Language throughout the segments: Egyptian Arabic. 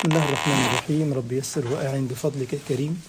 بسم الله الرحمن الرحيم رب يسر وأعن بفضلك الكريم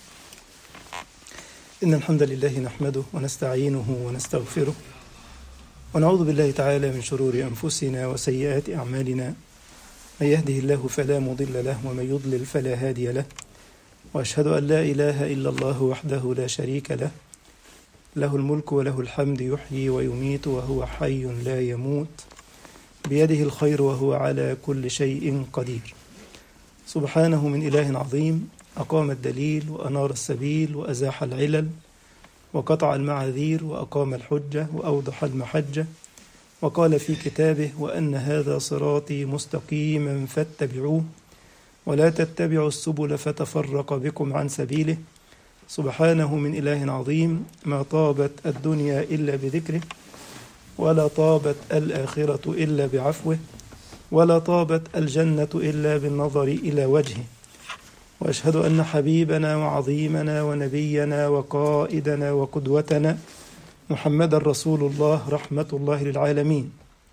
إن الحمد لله نحمده ونستعينه ونستغفره ونعوذ بالله تعالى من شرور أنفسنا وسيئات أعمالنا من يهده الله فلا مضل له ومن يضلل فلا هادي له وأشهد أن لا إله إلا الله وحده لا شريك له له الملك وله الحمد يحيي ويميت وهو حي لا يموت بيده الخير وهو على كل شيء قدير سبحانه من إله عظيم أقام الدليل وأنار السبيل وأزاح العلل وقطع المعاذير وأقام الحجة وأوضح المحجة وقال في كتابه وأن هذا صراطي مستقيما فاتبعوه ولا تتبعوا السبل فتفرق بكم عن سبيله سبحانه من إله عظيم ما طابت الدنيا إلا بذكره ولا طابت الآخرة إلا بعفوه ولا طابت الجنة إلا بالنظر إلى وجهه وأشهد أن حبيبنا وعظيمنا ونبينا وقائدنا وقدوتنا محمد رسول الله رحمة الله للعالمين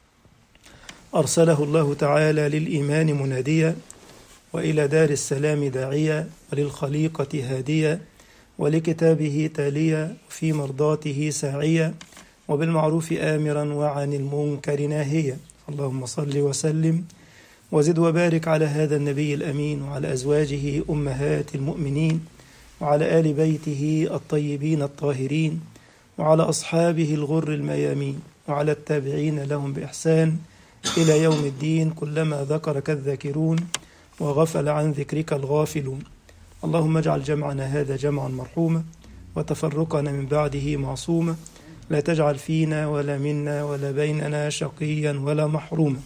أرسله الله تعالى للإيمان مناديا وإلى دار السلام داعيا وللخليقة هاديا ولكتابه تاليا في مرضاته ساعيا وبالمعروف آمرا وعن المنكر ناهيا اللهم صل وسلم وزد وبارك على هذا النبي الأمين وعلى أزواجه أمهات المؤمنين وعلى آل بيته الطيبين الطاهرين وعلى أصحابه الغر الميامين وعلى التابعين لهم بإحسان إلى يوم الدين كلما ذكرك الذاكرون وغفل عن ذكرك الغافلون اللهم اجعل جمعنا هذا جمعا مرحوما وتفرقنا من بعده معصوما لا تجعل فينا ولا منا ولا بيننا شقيا ولا محروما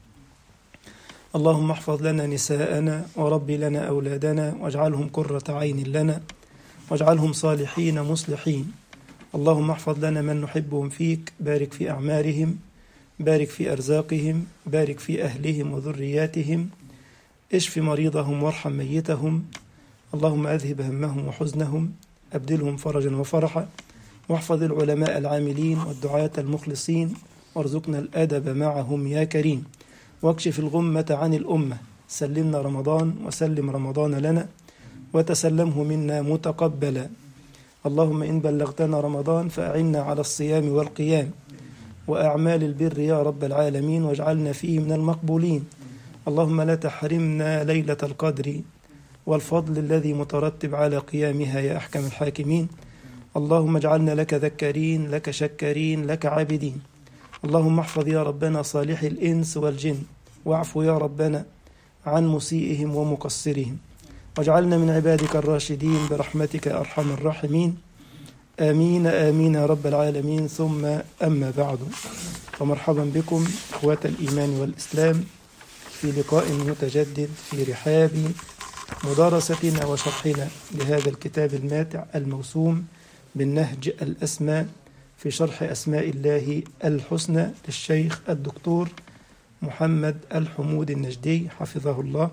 اللهم احفظ لنا نساءنا ورب لنا أولادنا واجعلهم قرة عين لنا واجعلهم صالحين مصلحين اللهم احفظ لنا من نحبهم فيك بارك في أعمارهم بارك في أرزاقهم بارك في أهلهم وذرياتهم اشف مريضهم وارحم ميتهم اللهم أذهب همهم وحزنهم أبدلهم فرجا وفرحا واحفظ العلماء العاملين والدعاة المخلصين وارزقنا الأدب معهم يا كريم واكشف الغمة عن الأمة سلمنا رمضان وسلم رمضان لنا وتسلمه منا متقبلا اللهم إن بلغتنا رمضان فأعنا على الصيام والقيام وأعمال البر يا رب العالمين واجعلنا فيه من المقبولين اللهم لا تحرمنا ليلة القدر والفضل الذي مترتب على قيامها يا أحكم الحاكمين اللهم اجعلنا لك ذكرين لك شكرين لك عابدين اللهم احفظ يا ربنا صالح الإنس والجن واعفو يا ربنا عن مسيئهم ومقصرهم واجعلنا من عبادك الراشدين برحمتك يا أرحم الراحمين آمين آمين يا رب العالمين ثم أما بعد فمرحبا بكم إخوة الإيمان والإسلام في لقاء متجدد في رحاب مدارستنا وشرحنا لهذا الكتاب الماتع الموسوم بالنهج الأسمى في شرح أسماء الله الحسنى للشيخ الدكتور محمد الحمود النجدي حفظه الله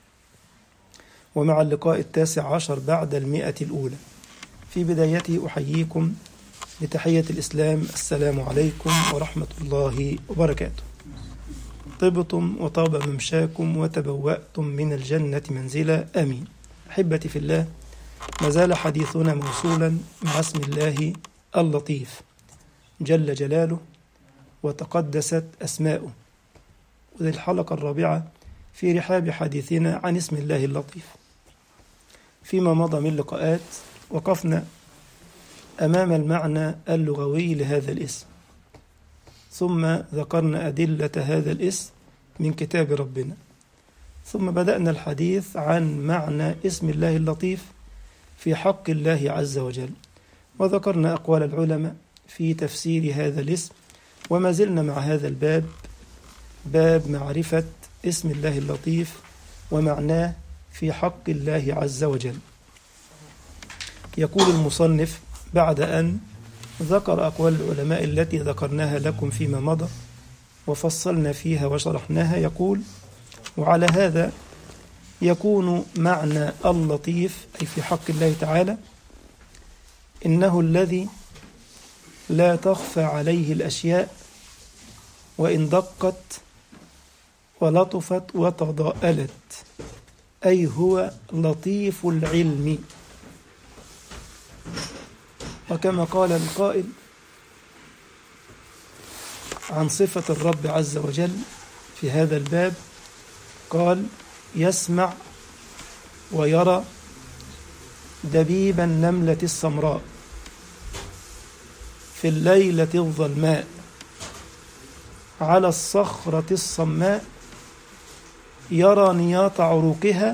ومع اللقاء التاسع عشر بعد المئة الأولى في بدايته أحييكم بتحية الإسلام السلام عليكم ورحمة الله وبركاته طبتم وطاب ممشاكم وتبوأتم من الجنة منزلا آمين أحبتي في الله ما زال حديثنا موصولا مع اسم الله اللطيف جل جلاله وتقدست أسماؤه وذي الحلقة الرابعة في رحاب حديثنا عن اسم الله اللطيف فيما مضى من لقاءات وقفنا أمام المعنى اللغوي لهذا الاسم ثم ذكرنا أدلة هذا الاسم من كتاب ربنا ثم بدأنا الحديث عن معنى اسم الله اللطيف في حق الله عز وجل وذكرنا أقوال العلماء في تفسير هذا الاسم وما زلنا مع هذا الباب باب معرفة اسم الله اللطيف ومعناه في حق الله عز وجل يقول المصنف بعد أن ذكر أقوال العلماء التي ذكرناها لكم فيما مضى وفصلنا فيها وشرحناها يقول وعلى هذا يكون معنى اللطيف أي في حق الله تعالى إنه الذي لا تخفى عليه الأشياء وإن دقت ولطفت وتضاءلت أي هو لطيف العلم وكما قال القائل عن صفة الرب عز وجل في هذا الباب قال يسمع ويرى دبيب النملة السمراء في الليلة الظلماء على الصخرة الصماء يرى نياط عروقها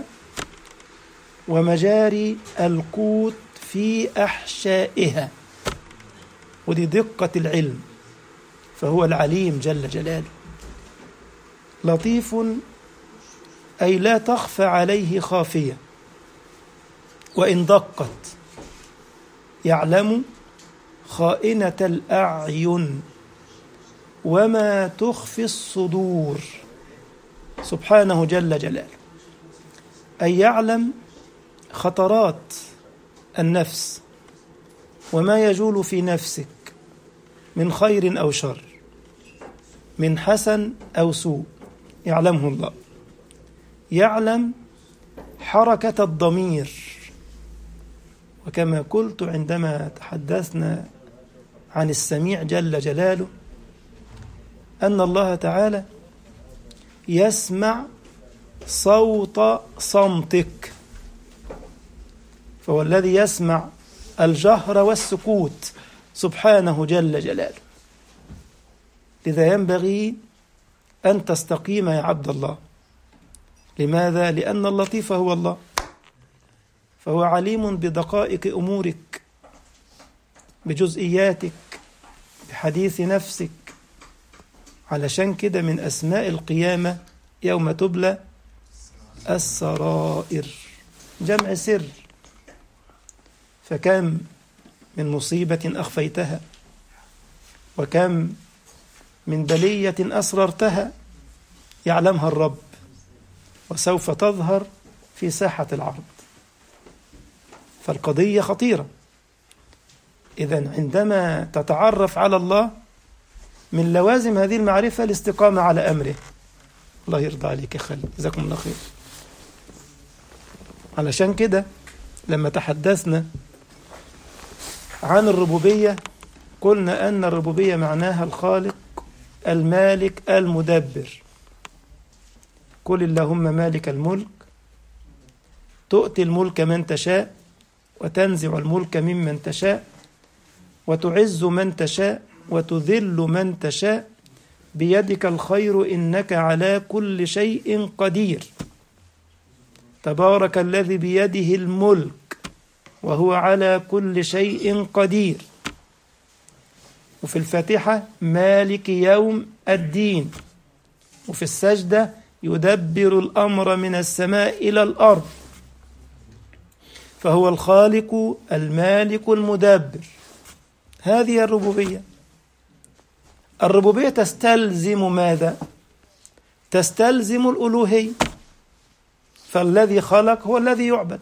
ومجاري القوت في أحشائها ودي دقة العلم فهو العليم جل جلاله لطيف أي لا تخفى عليه خافية وإن دقت يعلم خائنة الأعين وما تخفي الصدور سبحانه جل جلاله أي يعلم خطرات النفس وما يجول في نفسك من خير أو شر من حسن أو سوء يعلمه الله يعلم حركة الضمير وكما قلت عندما تحدثنا عن السميع جل جلاله أن الله تعالى يسمع صوت صمتك فهو الذي يسمع الجهر والسكوت سبحانه جل جلاله لذا ينبغي أن تستقيم يا عبد الله لماذا؟ لأن اللطيف هو الله فهو عليم بدقائق أمورك بجزئياتك بحديث نفسك علشان كده من أسماء القيامة يوم تبلى السرائر جمع سر فكم من مصيبة أخفيتها وكم من بلية أسررتها يعلمها الرب وسوف تظهر في ساحة العرض فالقضية خطيرة إذا عندما تتعرف على الله من لوازم هذه المعرفة الاستقامة على أمره الله يرضى عليك يا خالد جزاكم الله خير علشان كده لما تحدثنا عن الربوبية قلنا أن الربوبية معناها الخالق المالك المدبر قل اللهم مالك الملك تؤتي الملك من تشاء وتنزع الملك ممن تشاء وتعز من تشاء وتذل من تشاء بيدك الخير انك على كل شيء قدير تبارك الذي بيده الملك وهو على كل شيء قدير وفي الفاتحه مالك يوم الدين وفي السجده يدبر الامر من السماء الى الارض فهو الخالق المالك المدبر هذه الربوبيه الربوبيه تستلزم ماذا تستلزم الالوهيه فالذي خلق هو الذي يعبد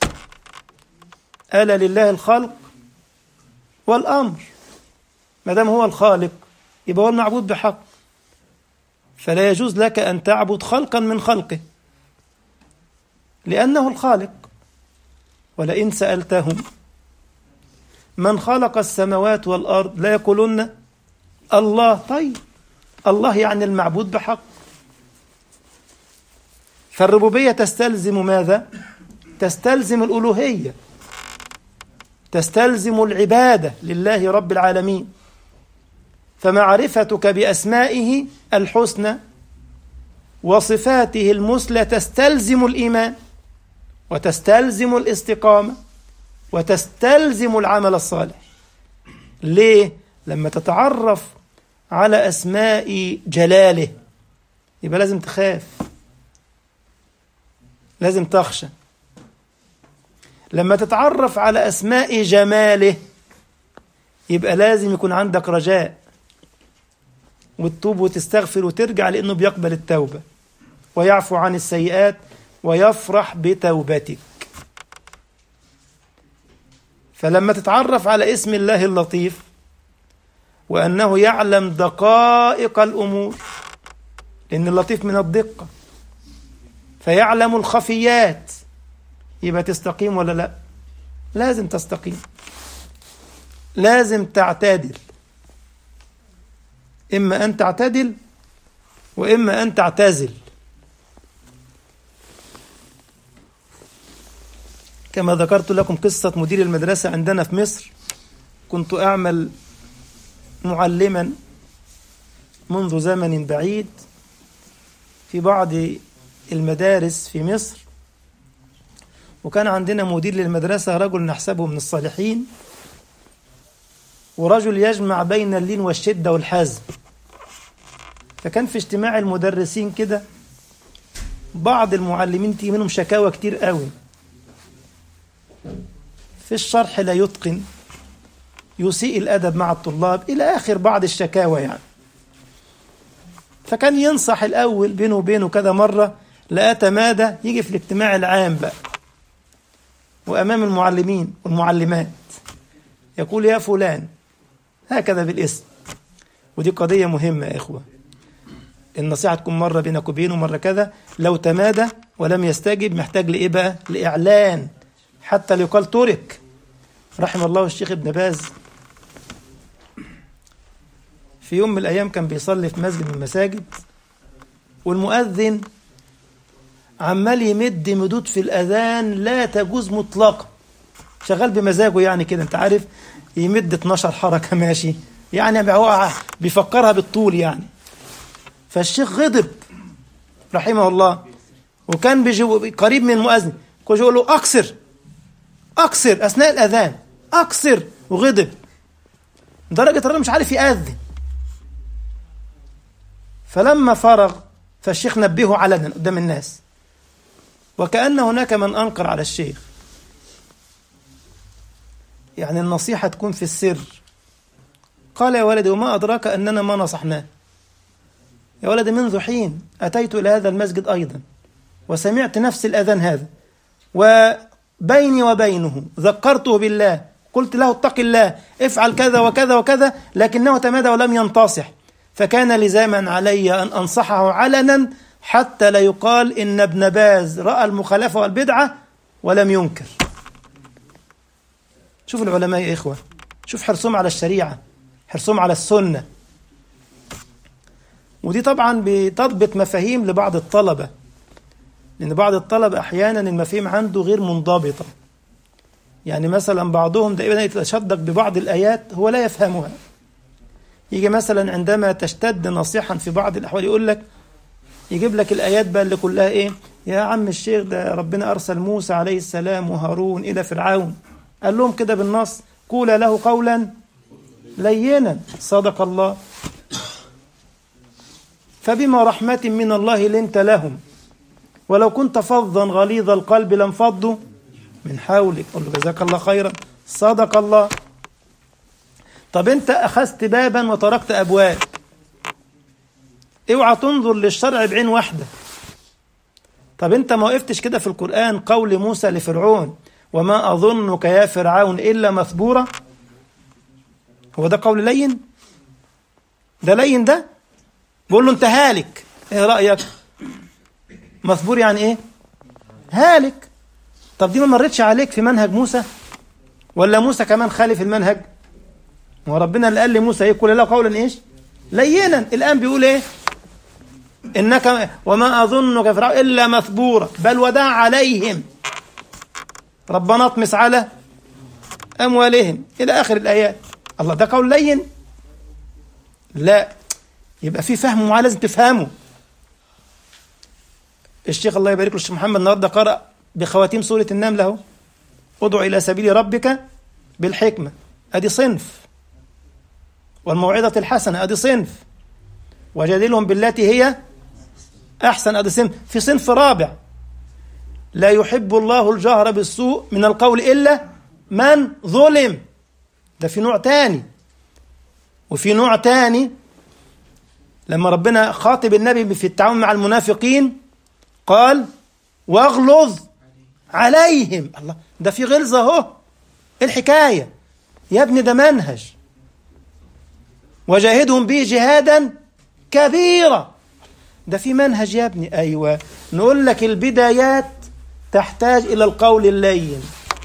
الا لله الخلق والامر ما دام هو الخالق يبقى هو المعبود بحق فلا يجوز لك ان تعبد خلقا من خلقه لانه الخالق ولئن سالتهم من خلق السماوات والارض لا يقولون الله طيب الله يعني المعبود بحق فالربوبيه تستلزم ماذا تستلزم الالوهيه تستلزم العباده لله رب العالمين فمعرفتك باسمائه الحسنى وصفاته المثلى تستلزم الايمان وتستلزم الاستقامه وتستلزم العمل الصالح ليه لما تتعرف على اسماء جلاله يبقى لازم تخاف لازم تخشى لما تتعرف على اسماء جماله يبقى لازم يكون عندك رجاء وتتوب وتستغفر وترجع لانه بيقبل التوبه ويعفو عن السيئات ويفرح بتوبتك فلما تتعرف على اسم الله اللطيف وانه يعلم دقائق الامور لان اللطيف من الدقه فيعلم الخفيات يبقى تستقيم ولا لا لازم تستقيم لازم تعتدل إما أن تعتدل وإما أن تعتزل كما ذكرت لكم قصة مدير المدرسة عندنا في مصر كنت أعمل معلما منذ زمن بعيد في بعض المدارس في مصر وكان عندنا مدير للمدرسة رجل نحسبه من الصالحين ورجل يجمع بين اللين والشدة والحزم فكان في اجتماع المدرسين كده بعض المعلمين تيجي منهم شكاوى كتير قوي في الشرح لا يتقن يسيء الأدب مع الطلاب إلى آخر بعض الشكاوى يعني فكان ينصح الأول بينه وبينه كذا مرة لا تمادى يجي في الاجتماع العام بقى وأمام المعلمين والمعلمات يقول يا فلان هكذا بالاسم ودي قضية مهمة يا إخوة النصيحة تكون مرة بينك وبينه مرة كذا لو تمادى ولم يستجب محتاج لإيه بقى لإعلان حتى ليقال ترك رحم الله الشيخ ابن باز في يوم من الأيام كان بيصلي في مسجد من المساجد والمؤذن عمال يمد مدود في الأذان لا تجوز مطلقا شغال بمزاجه يعني كده أنت عارف يمد 12 حركة ماشي يعني هو بيفكرها بالطول يعني فالشيخ غضب رحمه الله وكان بيجي قريب من المؤذن كل يقول له أقصر أقصر أثناء الأذان أقصر وغضب لدرجة الراجل مش عارف يأذن فلما فرغ فالشيخ نبهه علنا قدام الناس وكأن هناك من أنكر على الشيخ يعني النصيحة تكون في السر قال يا ولدي وما أدراك أننا ما نصحناه يا ولدي منذ حين أتيت إلى هذا المسجد أيضا وسمعت نفس الأذان هذا وبيني وبينه ذكرته بالله قلت له اتق الله افعل كذا وكذا وكذا لكنه تمادى ولم ينتصح فكان لزاما علي أن أنصحه علنا حتى لا يقال إن ابن باز رأى المخالفة والبدعة ولم ينكر شوف العلماء يا إخوة شوف حرصهم على الشريعة حرصهم على السنة ودي طبعا بتضبط مفاهيم لبعض الطلبة لأن بعض الطلبة أحيانا المفاهيم عنده غير منضبطة يعني مثلا بعضهم دائما يتشدق ببعض الآيات هو لا يفهمها يجي مثلا عندما تشتد نصيحا في بعض الأحوال يقول لك يجيب لك الآيات بقى اللي كلها إيه يا عم الشيخ ده ربنا أرسل موسى عليه السلام وهارون إلى فرعون قال لهم كده بالنص قول له قولا لينا صدق الله فبما رحمة من الله لنت لهم ولو كنت فظا غليظ القلب لانفضوا من حولك قل له جزاك الله خيرا صدق الله طب انت اخذت بابا وتركت ابواب اوعى تنظر للشرع بعين واحده طب انت ما وقفتش كده في القران قول موسى لفرعون وما اظنك يا فرعون الا مثبورا هو ده قول لين ده لين ده بقول له انت هالك ايه رايك مثبور يعني ايه هالك طب دي ما مرتش عليك في منهج موسى ولا موسى كمان خالف المنهج وربنا اللي قال لموسى ايه قول له قولا ايش لينا الان بيقول ايه انك وما اظنك فرعون الا مثبورا بل ودع عليهم ربنا اطمس على اموالهم الى اخر الايات الله ده قول لين لا يبقى في فهم معاه لازم تفهمه الشيخ الله يبارك له الشيخ محمد النهارده قرأ بخواتيم سورة النمل اهو ادعو إلى سبيل ربك بالحكمة أدي صنف والموعظة الحسنة أدي صنف وجادلهم بالتي هي أحسن أدي صنف في صنف رابع لا يحب الله الجهر بالسوء من القول إلا من ظلم ده في نوع تاني وفي نوع تاني لما ربنا خاطب النبي في التعامل مع المنافقين قال واغلظ عليهم الله ده في غلظة اهو ايه الحكاية يا ابني ده منهج وجاهدهم به جهادا كبيرا ده في منهج يا ابني أيوة نقول لك البدايات تحتاج إلى القول اللين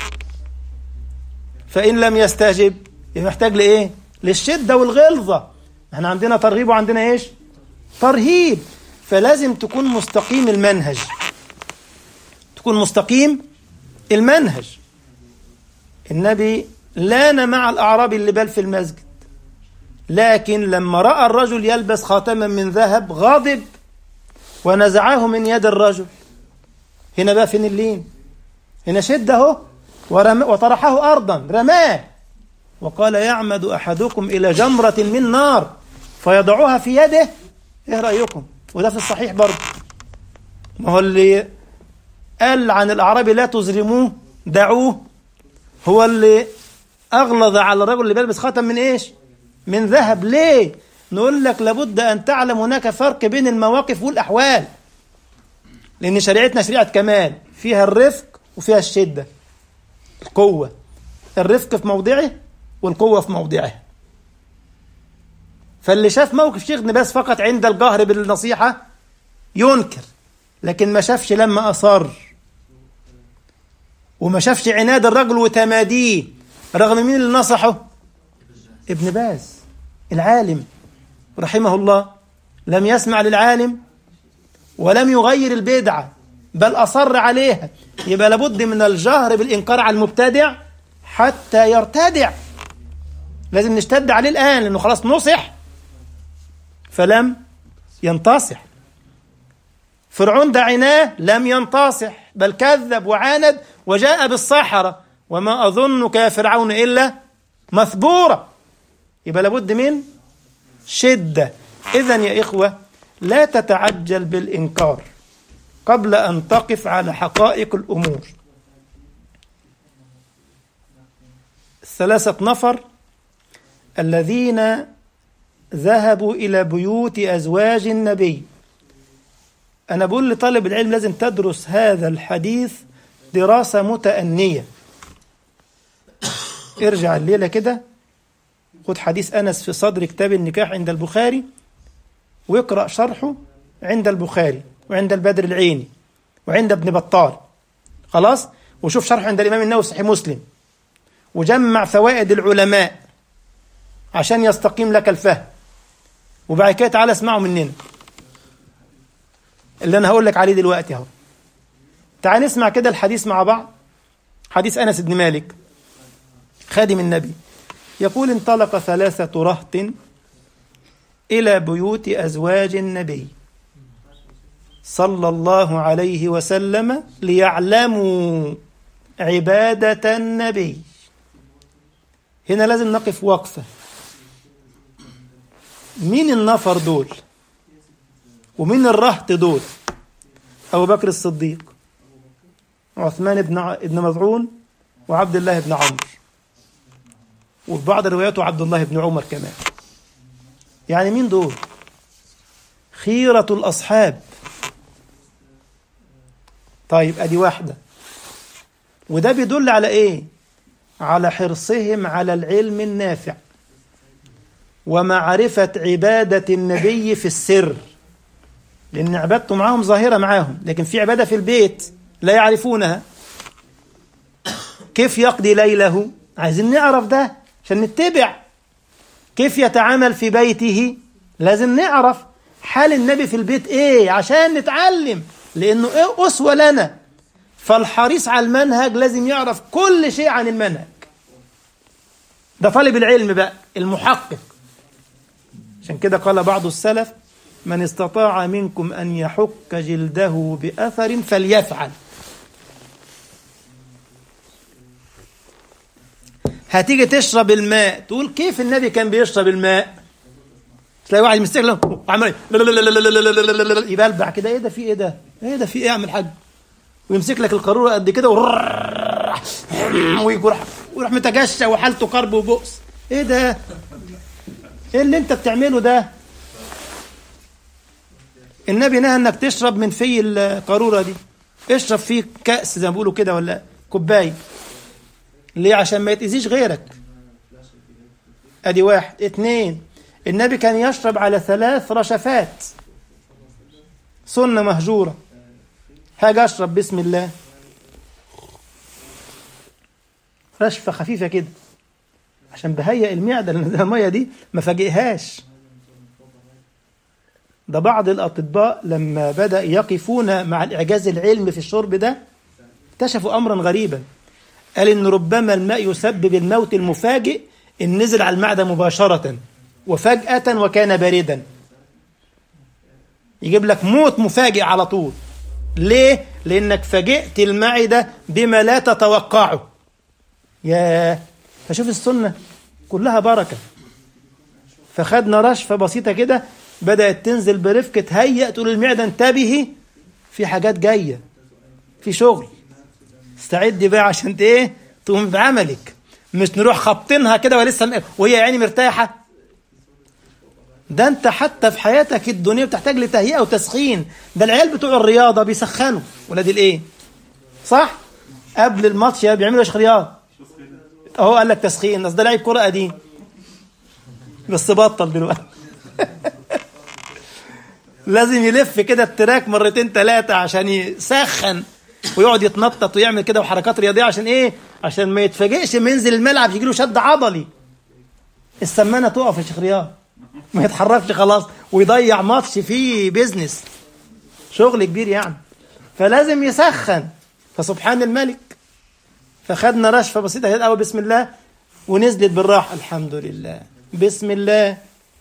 فإن لم يستجب يبقى محتاج لإيه للشدة والغلظة احنا عندنا ترغيب وعندنا إيش ترهيب فلازم تكون مستقيم المنهج تكون مستقيم المنهج النبي لان مع الأعرابي اللي بال في المسجد لكن لما رأى الرجل يلبس خاتما من ذهب غاضب ونزعه من يد الرجل هنا بقى فين اللين هنا شده ورم وطرحه أرضا رماه وقال يعمد أحدكم إلى جمرة من نار فيضعها في يده إيه رأيكم وده في الصحيح برضه ما هو اللي قال عن الأعرابي لا تظلموه دعوه هو اللي أغلظ على الرجل اللي بيلبس خاتم من إيش من ذهب ليه نقول لك لابد أن تعلم هناك فرق بين المواقف والأحوال لأن شريعتنا شريعة كمال فيها الرفق وفيها الشدة القوة الرفق في موضعه والقوة في موضعها فاللي شاف موقف شيخ باز فقط عند الجهر بالنصيحة ينكر لكن ما شافش لما أصر وما شافش عناد الرجل وتماديه رغم مين اللي نصحه ابن باز العالم رحمه الله لم يسمع للعالم ولم يغير البدعة بل أصر عليها يبقى لابد من الجهر بالإنكار على المبتدع حتى يرتدع لازم نشتد عليه الآن لأنه خلاص نصح فلم ينتصح فرعون دعيناه لم ينتصح بل كذب وعاند وجاء بالصحراء وما أظنك يا فرعون إلا مثبورا يبقى لابد من شدة إذا يا إخوة لا تتعجل بالإنكار قبل أن تقف على حقائق الأمور الثلاثة نفر الذين ذهبوا إلى بيوت أزواج النبي أنا بقول لطالب العلم لازم تدرس هذا الحديث دراسة متأنية ارجع الليلة كده خد حديث أنس في صدر كتاب النكاح عند البخاري واقرأ شرحه عند البخاري وعند البدر العيني وعند ابن بطال خلاص وشوف شرحه عند الإمام النووي صحيح مسلم وجمع فوائد العلماء عشان يستقيم لك الفهم وبعد كده تعالى اسمعه مننا اللي انا هقول لك عليه دلوقتي اهو تعال نسمع كده الحديث مع بعض حديث انس بن مالك خادم النبي يقول انطلق ثلاثة رهط إلى بيوت أزواج النبي صلى الله عليه وسلم ليعلموا عبادة النبي هنا لازم نقف وقفة مين النفر دول ومين الرهط دول أبو بكر الصديق وعثمان بن ابن مظعون وعبد الله بن عمرو وفي بعض رواياته عبد الله بن عمر كمان يعني مين دول خيرة الأصحاب طيب أدي واحدة وده بيدل على إيه على حرصهم على العلم النافع ومعرفة عبادة النبي في السر لأن عبادته معاهم ظاهرة معاهم لكن في عبادة في البيت لا يعرفونها كيف يقضي ليله عايزين نعرف ده عشان نتبع كيف يتعامل في بيته لازم نعرف حال النبي في البيت ايه عشان نتعلم لانه ايه اسوه لنا فالحريص على المنهج لازم يعرف كل شيء عن المنهج ده طالب العلم بقى المحقق عشان كده قال بعض السلف من استطاع منكم ان يحك جلده باثر فليفعل هتيجي تشرب الماء تقول كيف النبي كان بيشرب الماء تلاقي واحد مستقل وعمال يبلبع كده ايه ده في ايه ده ايه ده في ايه اعمل حاج ويمسك لك القاروره قد كده ويروح ويروح متجشى وحالته كرب وبؤس ايه ده ايه اللي انت بتعمله ده النبي نهى انك تشرب من في القاروره دي اشرب فيه كأس زي ما بيقولوا كده ولا كوبايه ليه عشان ما يتأذيش غيرك ادي واحد اتنين النبي كان يشرب على ثلاث رشفات سنة مهجورة هاجي أشرب بسم الله رشفة خفيفة كده عشان بهيئ المعدة لأن المية دي ما فاجئهاش ده بعض الأطباء لما بدأ يقفون مع الإعجاز العلمي في الشرب ده اكتشفوا أمرا غريبا قال إن ربما الماء يسبب الموت المفاجئ إن نزل على المعدة مباشرة وفجأة وكان باردا يجيب لك موت مفاجئ على طول ليه؟ لأنك فاجئت المعدة بما لا تتوقعه يا فشوف السنة كلها بركة فخدنا رشفة بسيطة كده بدأت تنزل برفق تهيأ تقول المعدة انتبهي في حاجات جاية في شغل استعدي بقى عشان ايه تقوم بعملك مش نروح خابطينها كده ولسه وهي يعني مرتاحة ده انت حتى في حياتك الدنيا بتحتاج لتهيئة وتسخين ده العيال بتوع الرياضة بيسخنوا ولاد الايه صح قبل الماتش بيعملوا ايش رياض اهو قال لك تسخين بس ده لعيب كرة قديم بس بطل دلوقتي لازم يلف كده التراك مرتين ثلاثة عشان يسخن ويقعد يتنطط ويعمل كده وحركات رياضية عشان ايه؟ عشان ما يتفاجئش ما ينزل الملعب يجي له شد عضلي. السمانة تقف يا شيخ رياض. ما يتحركش خلاص ويضيع ماتش فيه بيزنس. شغل كبير يعني. فلازم يسخن. فسبحان الملك. فخدنا رشفة بسيطة كده أول بسم الله ونزلت بالراحة الحمد لله. بسم الله.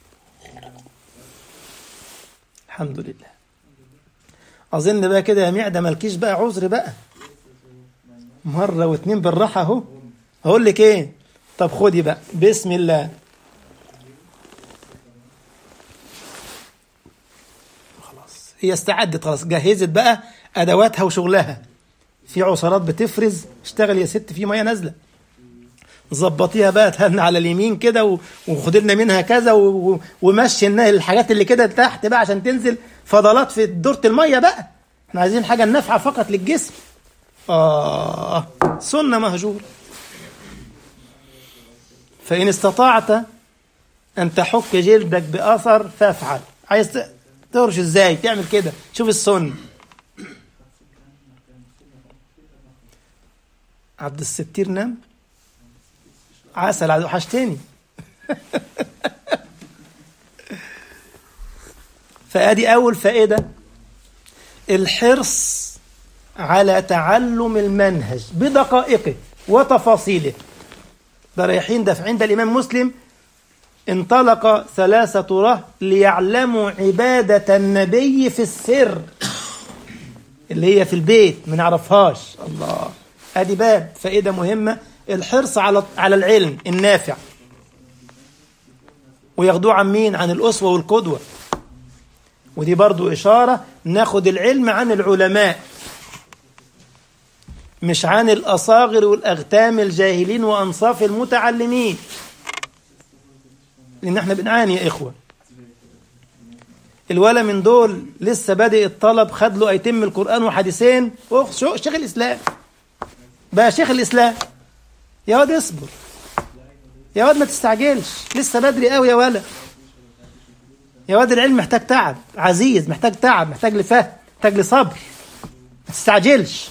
الحمد لله. اظن بقى كده يا معده مالكيش بقى عذر بقى مره واتنين بالراحه اهو هقول لك ايه طب خدي بقى بسم الله خلاص هي استعدت خلاص جهزت بقى ادواتها وشغلها في عصارات بتفرز اشتغل يا ست في ميه نازله ظبطيها بقى تهن على اليمين كده وخد لنا منها كذا ومشي الحاجات اللي كده تحت بقى عشان تنزل فضلات في دورة المية بقى احنا عايزين حاجة نافعة فقط للجسم آه سنة مهجور فإن استطعت أن تحك جلدك بأثر فافعل عايز تهرش ازاي تعمل كده شوف السنة عبد الستير نام عسل عدو حشتني فادي اول فائده الحرص على تعلم المنهج بدقائقه وتفاصيله ده رايحين ده عند الامام مسلم انطلق ثلاثة رهط ليعلموا عبادة النبي في السر اللي هي في البيت ما نعرفهاش الله ادي باب فائدة مهمة الحرص على على العلم النافع وياخدوه عن مين عن الأسوة والقدوة ودي برضو إشارة ناخد العلم عن العلماء مش عن الأصاغر والأغتام الجاهلين وأنصاف المتعلمين لأن احنا بنعاني يا إخوة الولا من دول لسه بادئ الطلب خد له أيتم القرآن وحديثين شيخ الإسلام بقى شيخ الإسلام يا واد اصبر يا واد ما تستعجلش لسه بدري قوي يا ولا يا واد العلم محتاج تعب عزيز محتاج تعب محتاج لفهم محتاج لصبر ما تستعجلش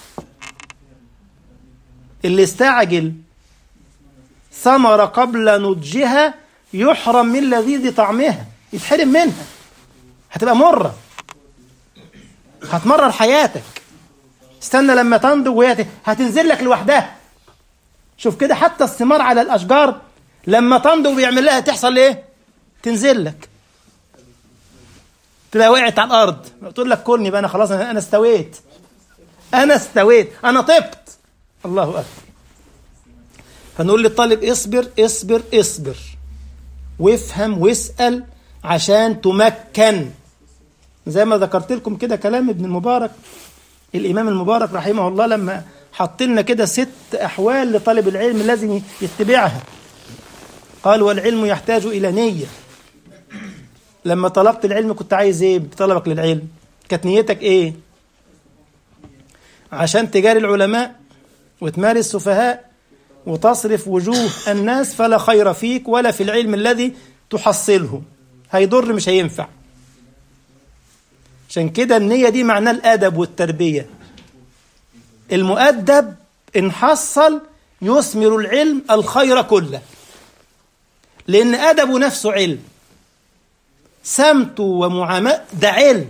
اللي استعجل ثمرة قبل نضجها يحرم من لذيذ طعمها يتحرم منها هتبقى مرة هتمرر حياتك استنى لما تنضج وهي هتنزل لك لوحدها شوف كده حتى الثمار على الاشجار لما تنضج ويعمل لها تحصل ايه تنزل لك تلاقي وقعت على الارض تقول لك كلني بقى انا خلاص انا استويت انا استويت انا طبت الله اكبر فنقول للطالب اصبر اصبر اصبر وافهم واسال عشان تمكن زي ما ذكرت لكم كده كلام ابن المبارك الامام المبارك رحمه الله لما حط لنا كده ست احوال لطالب العلم لازم يتبعها قال والعلم يحتاج الى نيه لما طلبت العلم كنت عايز ايه بطلبك للعلم كانت نيتك ايه عشان تجاري العلماء وتماري السفهاء وتصرف وجوه الناس فلا خير فيك ولا في العلم الذي تحصله هيضر مش هينفع عشان كده النية دي معناه الأدب والتربية المؤدب إن حصل يثمر العلم الخير كله لأن أدبه نفسه علم سمته ومعاملة ده علم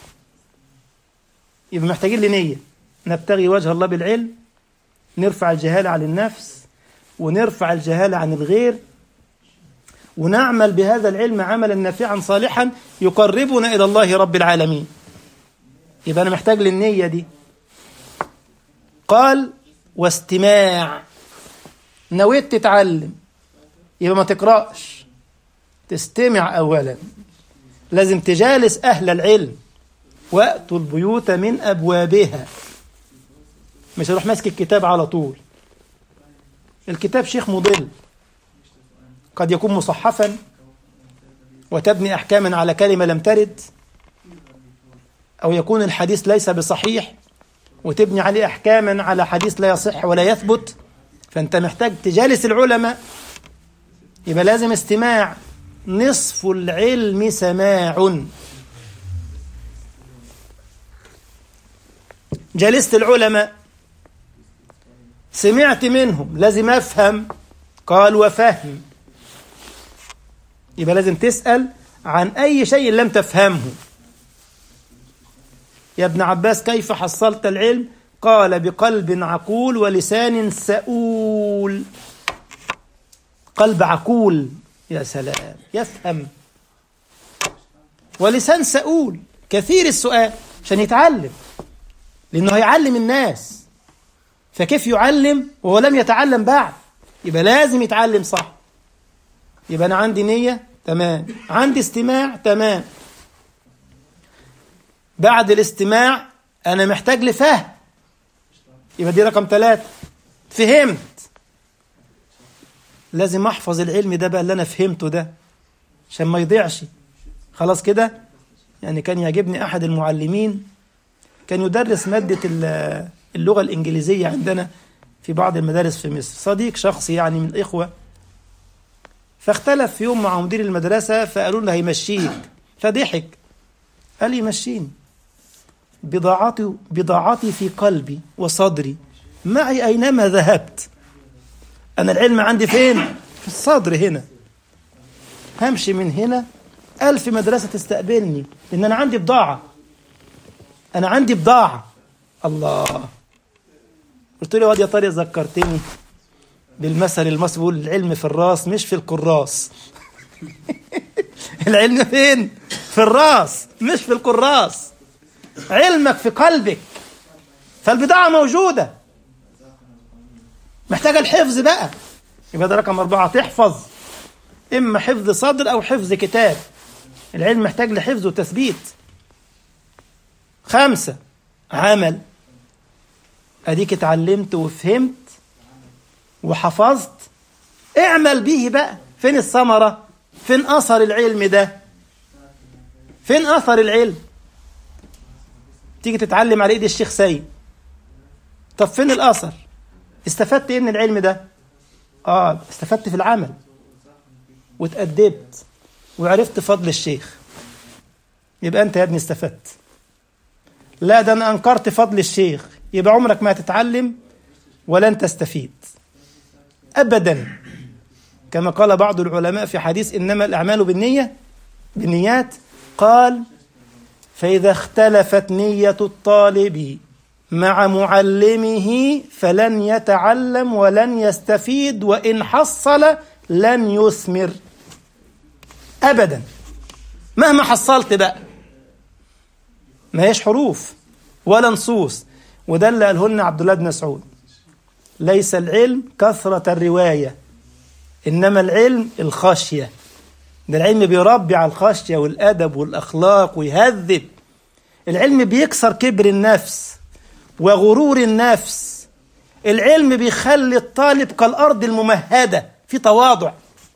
يبقى محتاجين لنية نبتغي وجه الله بالعلم نرفع الجهالة عن النفس ونرفع الجهالة عن الغير ونعمل بهذا العلم عملا نافعا صالحا يقربنا إلى الله رب العالمين يبقى أنا محتاج للنية دي قال واستماع نويت تتعلم يبقى ما تقرأش تستمع أولا لازم تجالس أهل العلم وأتوا البيوت من أبوابها مش هروح ماسك الكتاب على طول الكتاب شيخ مضل قد يكون مصحفا وتبني أحكاما على كلمة لم ترد أو يكون الحديث ليس بصحيح وتبني عليه أحكاما على حديث لا يصح ولا يثبت فأنت محتاج تجالس العلماء يبقى لازم استماع نصف العلم سماع جلست العلماء سمعت منهم لازم أفهم قال وفهم يبقى لازم تسأل عن أي شيء لم تفهمه يا ابن عباس كيف حصلت العلم قال بقلب عقول ولسان سؤول قلب عقول يا سلام يفهم ولسان سؤول كثير السؤال عشان يتعلم لأنه هيعلم الناس فكيف يعلم وهو لم يتعلم بعد يبقى لازم يتعلم صح يبقى أنا عندي نية تمام عندي استماع تمام بعد الاستماع أنا محتاج لفهم يبقى دي رقم ثلاثة فهمت لازم أحفظ العلم ده بقى اللي أنا فهمته ده عشان ما يضيعش خلاص كده يعني كان يعجبني أحد المعلمين كان يدرس مادة اللغة الإنجليزية عندنا في بعض المدارس في مصر صديق شخصي يعني من الإخوة فاختلف في يوم مع مدير المدرسة فقالوا له هيمشيك فضحك قال يمشيني بضاعتي بضاعتي في قلبي وصدري معي أينما ذهبت أنا العلم عندي فين؟ في الصدر هنا همشي من هنا ألف مدرسة تستقبلني لأن أنا عندي بضاعة أنا عندي بضاعة الله قلت له واد يا طارق ذكرتني بالمثل المصري بيقول العلم في الراس مش في الكراس العلم فين؟ في الراس مش في الكراس علمك في قلبك فالبضاعة موجودة محتاجة الحفظ بقى يبقى ده رقم أربعة تحفظ إما حفظ صدر أو حفظ كتاب العلم محتاج لحفظ وتثبيت خمسة عمل أديك اتعلمت وفهمت وحفظت اعمل به بقى فين الثمرة فين أثر العلم ده فين أثر العلم تيجي تتعلم على ايد الشيخ سيد طب فين الاثر استفدت ايه من العلم ده اه استفدت في العمل وتأدبت وعرفت فضل الشيخ يبقى انت يا ابني استفدت لا ده انا انكرت فضل الشيخ يبقى عمرك ما هتتعلم ولن تستفيد ابدا كما قال بعض العلماء في حديث انما الاعمال بالنيه بالنيات قال فإذا اختلفت نية الطالب مع معلمه فلن يتعلم ولن يستفيد وإن حصل لن يثمر أبدا مهما حصلت بقى ما هيش حروف ولا نصوص وده اللي قاله لنا عبد الله بن مسعود ليس العلم كثرة الرواية إنما العلم الخشية ده العلم بيربي على الخشية والأدب والأخلاق ويهذب العلم بيكسر كبر النفس وغرور النفس العلم بيخلي الطالب كالأرض الممهدة في تواضع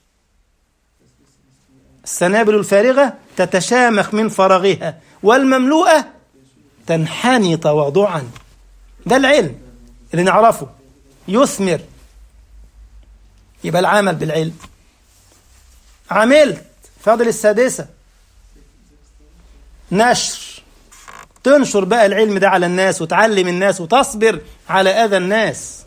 السنابل الفارغة تتشامخ من فراغها والمملوءة تنحني تواضعا ده العلم اللي نعرفه يثمر يبقى العمل بالعلم عملت فاضل السادسة نشر تنشر بقى العلم ده على الناس وتعلم الناس وتصبر على أذى الناس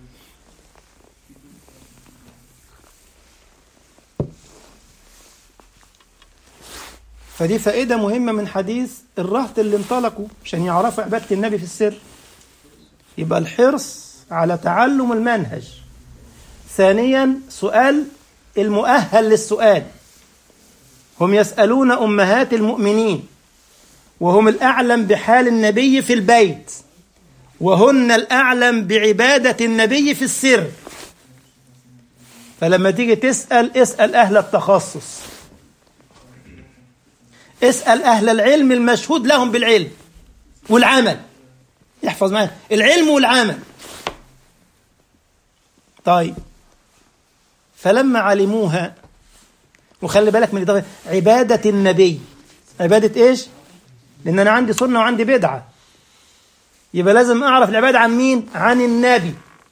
فدي فائدة مهمة من حديث الرهط اللي انطلقوا عشان يعرفوا عبادة النبي في السر يبقى الحرص على تعلم المنهج ثانيا سؤال المؤهل للسؤال هم يسألون أمهات المؤمنين وهم الأعلم بحال النبي في البيت وهن الأعلم بعبادة النبي في السر فلما تيجي تسأل اسأل أهل التخصص اسأل أهل العلم المشهود لهم بالعلم والعمل يحفظ معايا العلم والعمل طيب فلما علموها وخلي بالك من الإضافة عبادة النبي عبادة إيش؟ لأن أنا عندي سنة وعندي بدعة يبقى لازم أعرف العبادة عن مين؟ عن النبي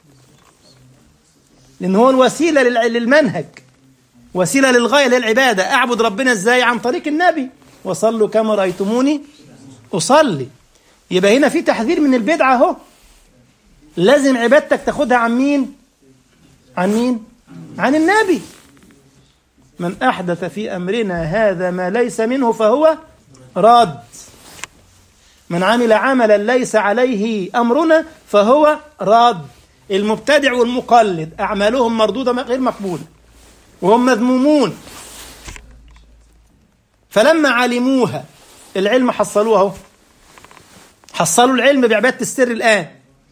لأن هو الوسيلة للمنهج وسيلة للغاية للعبادة أعبد ربنا إزاي؟ عن طريق النبي وصلوا كما رأيتموني أصلي يبقى هنا في تحذير من البدعة أهو لازم عبادتك تاخدها عن مين؟ عن مين؟ عن النبي من أحدث في أمرنا هذا ما ليس منه فهو راد من عمل عملا ليس عليه أمرنا فهو راد المبتدع والمقلد أعمالهم مردودة غير مقبولة وهم مذمومون فلما علموها العلم حصلوها حصلوا العلم بعبادة السر الآن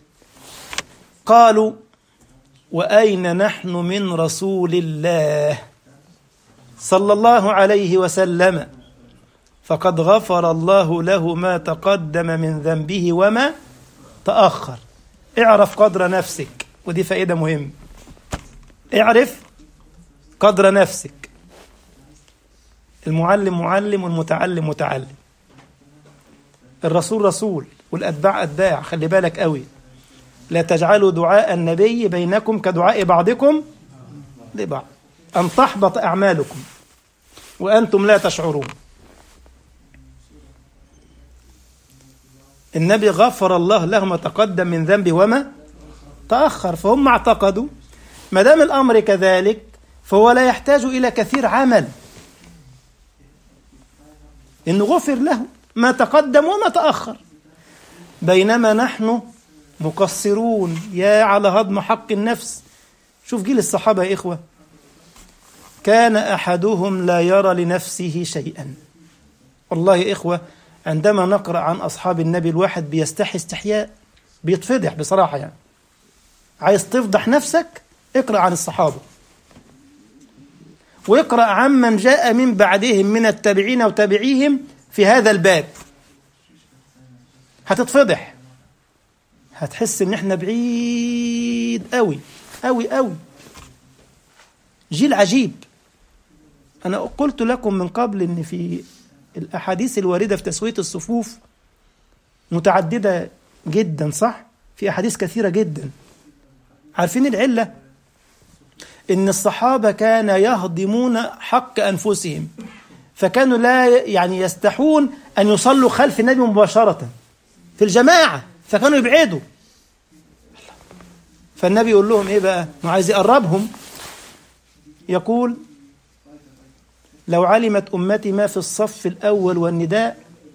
قالوا وأين نحن من رسول الله صلى الله عليه وسلم فقد غفر الله له ما تقدم من ذنبه وما تأخر اعرف قدر نفسك ودي فائدة مهمة اعرف قدر نفسك المعلم معلم والمتعلم متعلم الرسول رسول والأتباع أتباع خلي بالك قوي لا تجعلوا دعاء النبي بينكم كدعاء بعضكم لبعض أن تحبط أعمالكم وأنتم لا تشعرون النبي غفر الله له ما تقدم من ذنبه وما تأخر فهم اعتقدوا ما دام الأمر كذلك فهو لا يحتاج إلى كثير عمل إن غفر له ما تقدم وما تأخر بينما نحن مقصرون يا على هضم حق النفس شوف جيل الصحابة يا إخوة كان أحدهم لا يرى لنفسه شيئا والله يا إخوة عندما نقرأ عن أصحاب النبي الواحد بيستحي استحياء بيتفضح بصراحة يعني عايز تفضح نفسك اقرأ عن الصحابة واقرأ عمن جاء من بعدهم من التابعين وتابعيهم في هذا الباب هتتفضح هتحس ان احنا بعيد قوي قوي قوي جيل عجيب انا قلت لكم من قبل ان في الاحاديث الوارده في تسويه الصفوف متعدده جدا صح في احاديث كثيره جدا عارفين العله ان الصحابه كان يهضمون حق انفسهم فكانوا لا يعني يستحون ان يصلوا خلف النبي مباشره في الجماعه فكانوا يبعدوا فالنبي يقول لهم ايه بقى ما عايز يقربهم يقول لو علمت امتي ما في الصف الاول والنداء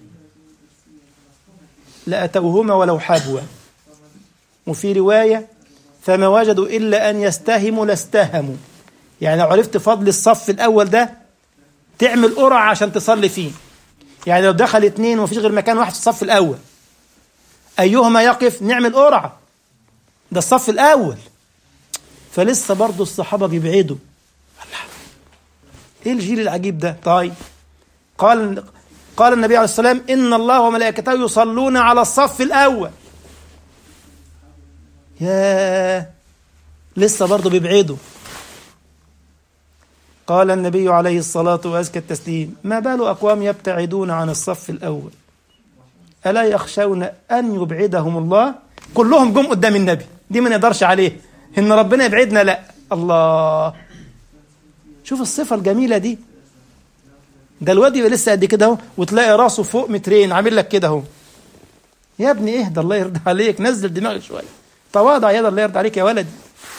لاتوهما ولو حبوا وفي روايه فما وجدوا الا ان يستهموا لاستهموا يعني لو عرفت فضل الصف الاول ده تعمل قرعه عشان تصلي فيه يعني لو دخل اتنين ومفيش غير مكان واحد في الصف الاول ايهما يقف نعمل قرعه ده الصف الاول فلسه برضه الصحابه بيبعدوا الله ايه الجيل العجيب ده طيب قال قال النبي عليه الصلاه والسلام ان الله وملائكته يصلون على الصف الاول يا لسه برضه بيبعدوا قال النبي عليه الصلاة وأزكى التسليم ما بال أقوام يبتعدون عن الصف الأول ألا يخشون أن يبعدهم الله كلهم جم قدام النبي دي ما نقدرش عليه إن ربنا يبعدنا لا الله شوف الصفة الجميلة دي ده الواد يبقى لسه قد كده اهو وتلاقي راسه فوق مترين عامل لك كده اهو يا ابني اهدى الله يرضى عليك نزل دماغك شويه تواضع يا الله يرضى عليك يا ولدي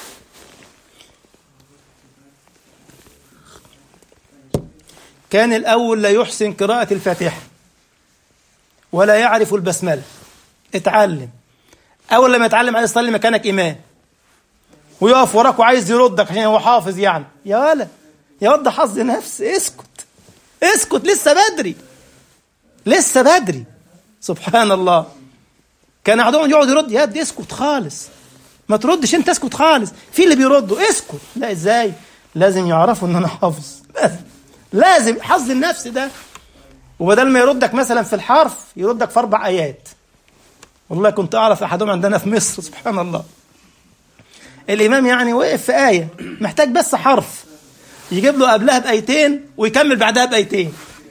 كان الأول لا يحسن قراءة الفاتحة ولا يعرف البسملة اتعلم أول لما يتعلم عايز يصلي مكانك إمام ويقف وراك وعايز يردك عشان هو حافظ يعني يا ولد يا ولد حظ نفس اسكت اسكت لسه بدري لسه بدري سبحان الله كان احدهم يقعد يرد يا ابني اسكت خالص ما تردش انت اسكت خالص في اللي بيردوا اسكت لا ازاي لازم يعرفوا ان انا حافظ لازم لازم حظ النفس ده وبدل ما يردك مثلا في الحرف يردك في اربع ايات والله كنت اعرف احدهم عندنا في مصر سبحان الله الامام يعني وقف في ايه محتاج بس حرف يجيب له قبلها بايتين ويكمل بعدها بايتين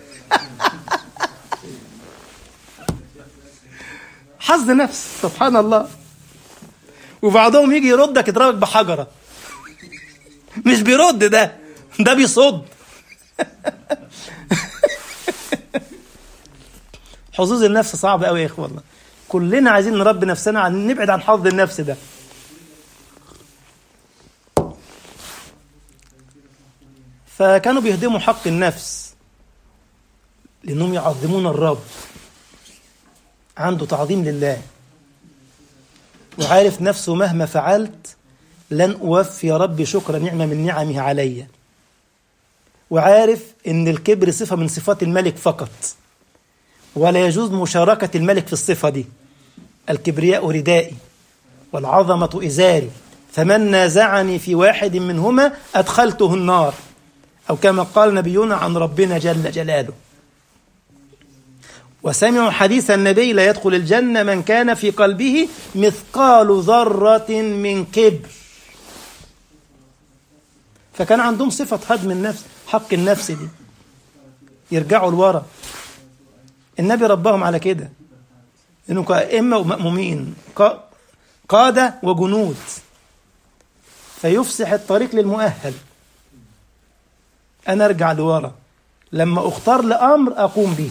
حظ نفس سبحان الله وبعضهم يجي يردك يضربك بحجره مش بيرد ده ده بيصد حظوظ النفس صعب قوي يا اخوه والله كلنا عايزين نربي نفسنا عن نبعد عن حظ النفس ده فكانوا بيهدموا حق النفس لانهم يعظمون الرب عنده تعظيم لله وعارف نفسه مهما فعلت لن أوفي ربي شكر نعمة من نعمه علي وعارف إن الكبر صفة من صفات الملك فقط ولا يجوز مشاركة الملك في الصفة دي الكبرياء ردائي والعظمة إزاري فمن نازعني في واحد منهما أدخلته النار أو كما قال نبينا عن ربنا جل جلاله وسمعوا حديث النبي لا يدخل الجنة من كان في قلبه مثقال ذرة من كبر فكان عندهم صفة هدم النفس حق النفس دي يرجعوا لورا النبي ربهم على كده انه كأئمة ومأمومين قادة وجنود فيفسح الطريق للمؤهل أنا أرجع لورا لما أختار لأمر أقوم به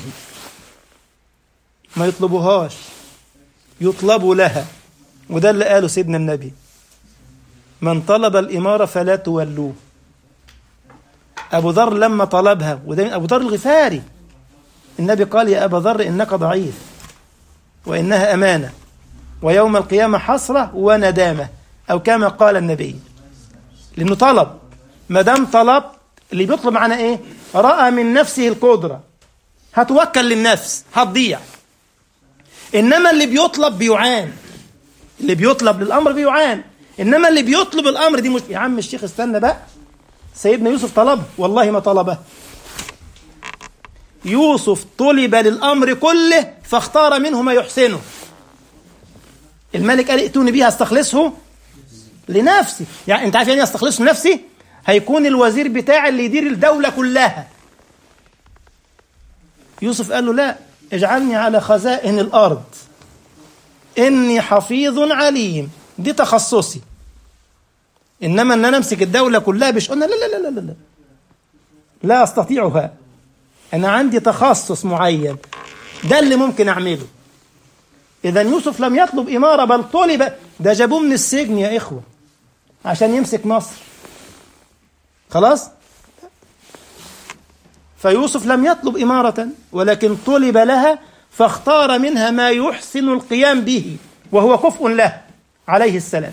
ما يطلبوهاش يطلبوا لها وده اللي قاله سيدنا النبي من طلب الإمارة فلا تولوه أبو ذر لما طلبها وده أبو ذر الغفاري النبي قال يا أبا ذر إنك ضعيف وإنها أمانة ويوم القيامة حسرة وندامة أو كما قال النبي لأنه طلب ما دام طلب اللي بيطلب معنا إيه رأى من نفسه القدرة هتوكل للنفس هتضيع إنما اللي بيطلب بيعان اللي بيطلب للأمر بيعان إنما اللي بيطلب الأمر دي مش يا عم الشيخ استنى بقى سيدنا يوسف طلبه والله ما طلبه يوسف طلب للأمر كله فاختار منه ما يحسنه الملك قال ائتوني بيها استخلصه لنفسي يعني انت عارف يعني استخلصه لنفسي هيكون الوزير بتاعي اللي يدير الدولة كلها يوسف قال له لا اجعلني على خزائن الأرض إني حفيظ عليم دي تخصصي إنما أن أنا أمسك الدولة كلها بشؤون لا لا لا لا لا لا لا أستطيعها أنا عندي تخصص معين ده اللي ممكن أعمله إذا يوسف لم يطلب إمارة بل طلب ده جابوه من السجن يا إخوة عشان يمسك مصر خلاص فيوسف لم يطلب إمارة ولكن طلب لها فاختار منها ما يحسن القيام به وهو كفء له عليه السلام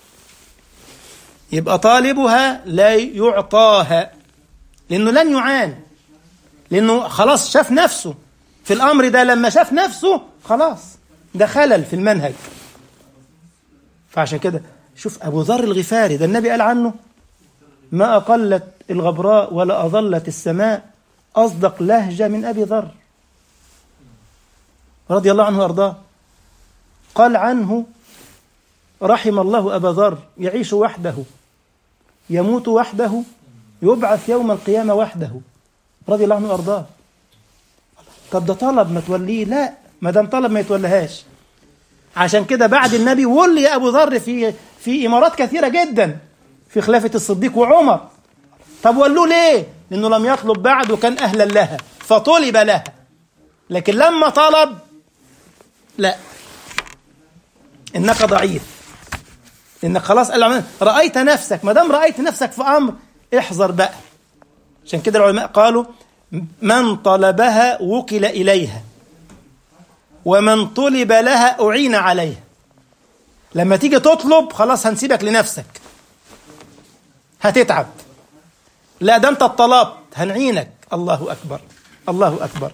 يبقى طالبها لا يعطاها لأنه لن يعان لأنه خلاص شاف نفسه في الأمر ده لما شاف نفسه خلاص ده خلل في المنهج فعشان كده شوف أبو ذر الغفاري ده النبي قال عنه ما أقلت الغبراء ولا أظلت السماء أصدق لهجة من أبي ذر رضي الله عنه وأرضاه قال عنه رحم الله أبا ذر يعيش وحده يموت وحده يبعث يوم القيامة وحده رضي الله عنه وأرضاه طب ده طلب ما توليه لا ما دام طلب ما يتولهاش عشان كده بعد النبي ولي أبو ذر في في إمارات كثيرة جدا في خلافة الصديق وعمر طب ولوه ليه؟ لأنه لم يطلب بعد وكان أهلا لها فطلب لها لكن لما طلب لا إنك ضعيف لأنك خلاص قال رأيت نفسك ما دام رأيت نفسك في أمر احذر بقى عشان كده العلماء قالوا من طلبها وكل إليها ومن طلب لها أعين عليها لما تيجي تطلب خلاص هنسيبك لنفسك هتتعب لا ده انت طلبت هنعينك الله أكبر الله أكبر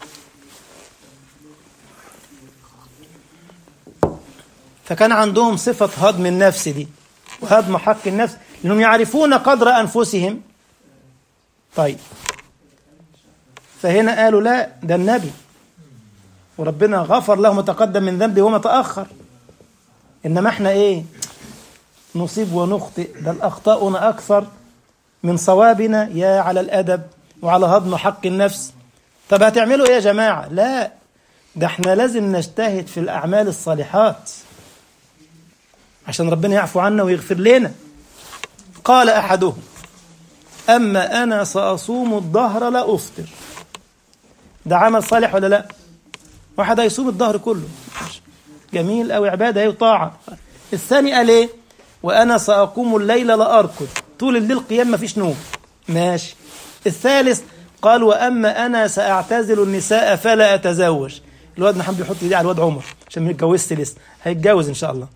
فكان عندهم صفة هضم النفس دي وهضم حق النفس لأنهم يعرفون قدر أنفسهم طيب فهنا قالوا لا ده النبي وربنا غفر له ما تقدم من ذنبه وما تأخر إنما احنا إيه نصيب ونخطئ بل أخطاؤنا أكثر من صوابنا يا على الأدب وعلى هضم حق النفس طب هتعملوا إيه يا جماعة لا ده احنا لازم نجتهد في الأعمال الصالحات عشان ربنا يعفو عنا ويغفر لنا قال أحدهم أما أنا سأصوم الظهر لا أفطر ده عمل صالح ولا لا واحد هيصوم الظهر كله جميل أو عبادة أو طاعة الثاني قال إيه وأنا سأقوم الليل لا أركض طول الليل قيام مفيش نوم ماشي الثالث قال وأما أنا سأعتزل النساء فلا أتزوج الواد محمد بيحط ايديه على الواد عمر عشان ما يتجوزش لسه هيتجوز إن شاء الله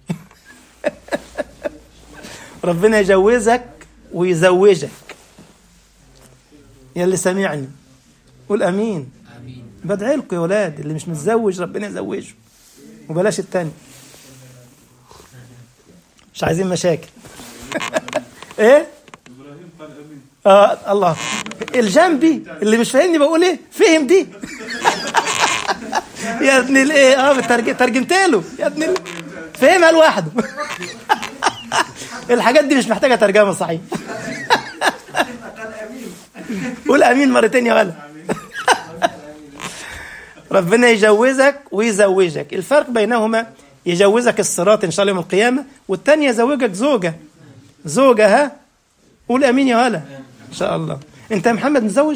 ربنا يجوزك ويزوجك يا اللي سامعني قول امين بدعي لكم يا ولاد اللي مش متزوج ربنا يزوجه وبلاش التاني مش عايزين مشاكل ايه اه الله الجنبي اللي مش فاهمني بقول ايه فهم دي يا ابن الايه اه ترجمت له يا ابن ال... فهمها لوحده الحاجات دي مش محتاجه ترجمه صحيح قول امين مرتين يا ولد ربنا يجوزك ويزوجك الفرق بينهما يجوزك الصراط ان شاء الله يوم القيامه والتاني يزوجك زوجه زوجه ها قول امين يا ولا ان شاء الله انت يا محمد متزوج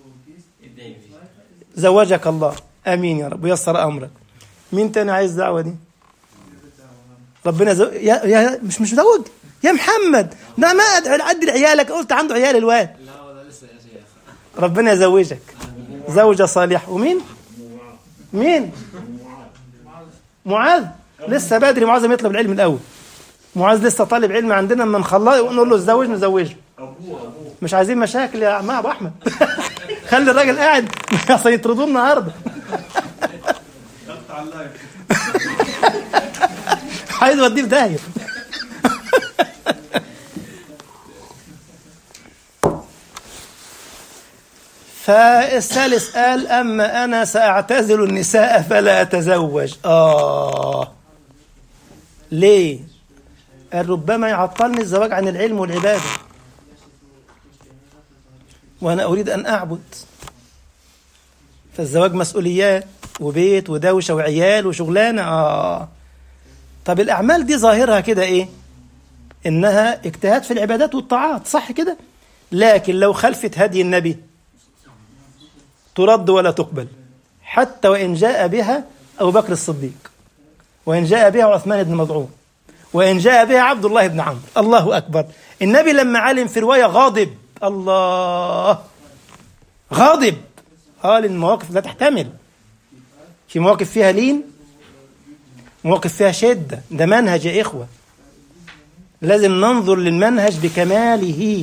زوجك الله امين يا رب ويسر امرك مين تاني عايز دعوه دي ربنا زو... يا... يا مش مش مزوج يا محمد ده ما ادعي عدل عيالك قلت عنده عيال الواد ربنا يزوجك زوجة صالحة ومين مين معاذ لسه بدري معاذ ما يطلب العلم الأول معاذ لسه طالب علم عندنا اما نخلص ونقول له اتزوج نزوجه مش عايزين مشاكل يا عم ابو احمد خلي الراجل قاعد عشان يطردوه النهارده عايز اوديه في داهيه فالثالث قال أما أنا سأعتزل النساء فلا أتزوج آه ليه قال ربما يعطلني الزواج عن العلم والعبادة وأنا أريد أن أعبد فالزواج مسؤوليات وبيت ودوشة وعيال وشغلانة آه طب الأعمال دي ظاهرها كده إيه إنها اجتهاد في العبادات والطاعات صح كده لكن لو خلفت هدي النبي ترد ولا تقبل حتى وإن جاء بها أبو بكر الصديق وإن جاء بها عثمان بن مضعون وإن جاء بها عبد الله بن عمرو الله أكبر النبي لما علم في رواية غاضب الله غاضب قال المواقف لا تحتمل في مواقف فيها لين مواقف فيها شدة ده منهج يا إخوة لازم ننظر للمنهج بكماله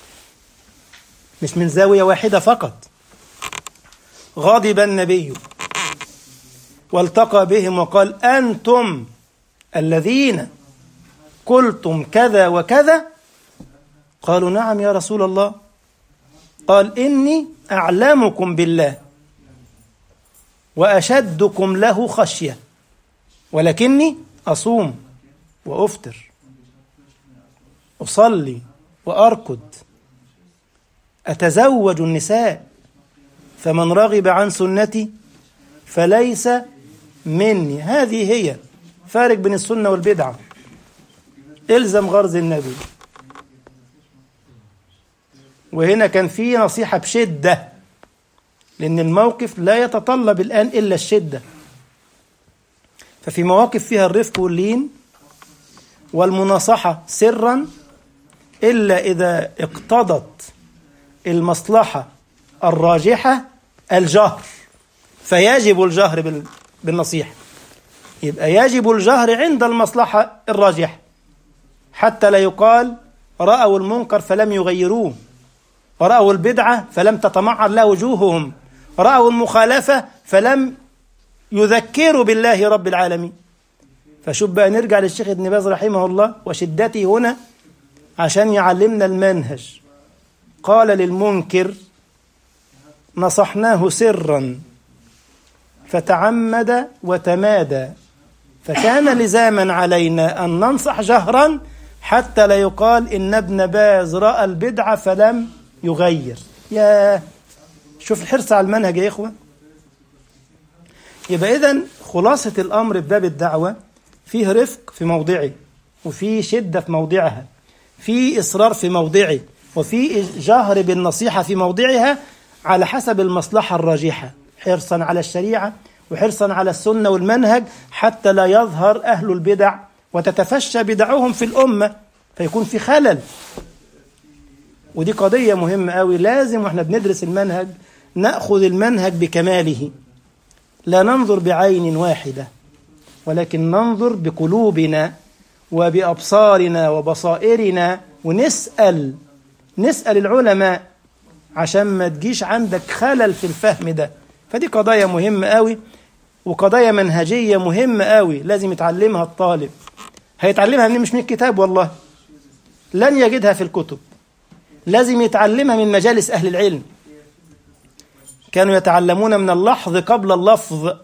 مش من زاوية واحدة فقط غضب النبي والتقى بهم وقال أنتم الذين قلتم كذا وكذا قالوا نعم يا رسول الله قال إني أعلمكم بالله وأشدكم له خشية ولكني أصوم وأفطر أصلي وأركض أتزوج النساء فمن رغب عن سنتي فليس مني هذه هي فارق بين السنة والبدعة الزم غرز النبي وهنا كان في نصيحة بشدة لأن الموقف لا يتطلب الآن إلا الشدة ففي مواقف فيها الرفق واللين والمناصحة سرا إلا إذا اقتضت المصلحة الراجحة الجهر فيجب الجهر بالنصيحة يبقى يجب الجهر عند المصلحة الراجحة حتى لا يقال رأوا المنكر فلم يغيروه رأوا البدعة فلم تتمعر له وجوههم رأوا المخالفة فلم يذكروا بالله رب العالمين فشوف بقى نرجع للشيخ ابن باز رحمه الله وشدته هنا عشان يعلمنا المنهج قال للمنكر نصحناه سرا فتعمد وتمادى فكان لزاما علينا أن ننصح جهرا حتى لا يقال إن ابن باز رأى البدعة فلم يغير يا شوف الحرص على المنهج يا إخوة يبقى إذا خلاصة الأمر في باب الدعوة فيه رفق في موضعه وفيه شدة في موضعها في إصرار في موضعه وفي جهر بالنصيحة في موضعها على حسب المصلحة الراجحة حرصا على الشريعة وحرصا على السنة والمنهج حتى لا يظهر أهل البدع وتتفشى بدعهم في الأمة فيكون في خلل ودي قضية مهمة قوي لازم واحنا بندرس المنهج نأخذ المنهج بكماله لا ننظر بعين واحدة ولكن ننظر بقلوبنا وبأبصارنا وبصائرنا ونسأل نسأل العلماء عشان ما تجيش عندك خلل في الفهم ده فدي قضايا مهمة قوي وقضايا منهجية مهمة قوي لازم يتعلمها الطالب هيتعلمها من مش من الكتاب والله لن يجدها في الكتب لازم يتعلمها من مجالس أهل العلم كانوا يتعلمون من اللحظ قبل اللفظ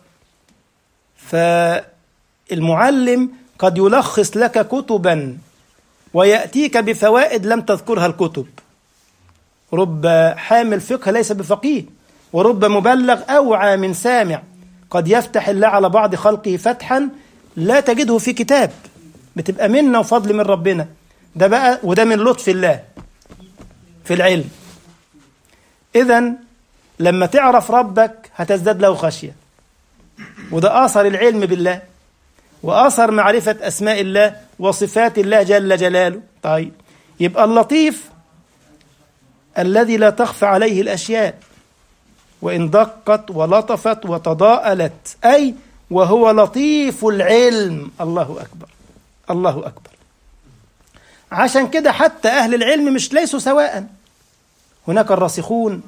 فالمعلم قد يلخص لك كتبا ويأتيك بفوائد لم تذكرها الكتب رب حامل فقه ليس بفقيه ورب مبلغ أوعى من سامع قد يفتح الله على بعض خلقه فتحا لا تجده في كتاب بتبقى منا وفضل من ربنا ده بقى وده من لطف الله في العلم إذا لما تعرف ربك هتزداد له خشية وده آثر العلم بالله وآثر معرفة أسماء الله وصفات الله جل جلاله طيب يبقى اللطيف الذي لا تخفى عليه الأشياء وإن دقت ولطفت وتضاءلت أي وهو لطيف العلم الله أكبر الله أكبر عشان كده حتى أهل العلم مش ليسوا سواء هناك الراسخون